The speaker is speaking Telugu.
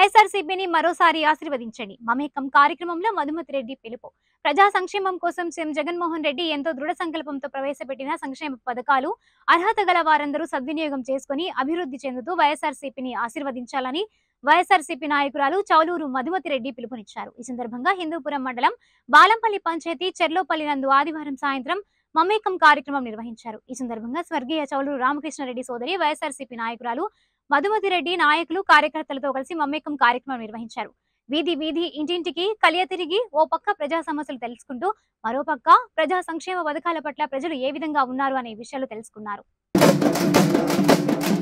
వైఎస్ఆర్సీపీని మరోసారి ఆశీర్వదించండి మమేకం కార్యక్రమంలో మధుమతి రెడ్డి పిలుపు ప్రజా సంక్షేమం కోసం సీఎం జగన్మోహన్ రెడ్డి ఎంతో దృఢ సంకల్పంతో ప్రవేశపెట్టిన సంక్షేమ పథకాలు అర్హత గల వారందరూ సద్వినియోగం చేసుకుని అభివృద్ధి చెందుతూ వైఎస్ఆర్సీపీని ఆశీర్వదించాలని వైఎస్ఆర్సీపీ నాయకురాలు చౌలూరు మధుమతి రెడ్డి పిలుపునిచ్చారు ఈ సందర్భంగా హిందూపురం మండలం బాలంపల్లి పంచాయతీ చెర్లోపల్లి నందు ఆదివారం సాయంత్రం మమేకం కార్యక్రమం నిర్వహించారు ఈ సందర్భంగా స్వర్గీయ చౌలూరు రామకృష్ణారెడ్డి సోదరి వైఎస్ఆర్సీపీ నాయకురాలు మధుమతి రెడ్డి నాయకులు కార్యకర్తలతో కలిసి మమేకం కార్యక్రమం నిర్వహించారు వీధి వీధి ఇంటింటికి కలియ తిరిగి ఓ పక్క ప్రజా సమస్యలు తెలుసుకుంటూ మరో పక్క ప్రజా సంక్షేమ పథకాల పట్ల ప్రజలు ఏ విధంగా ఉన్నారు అనే విషయాలు తెలుసుకున్నారు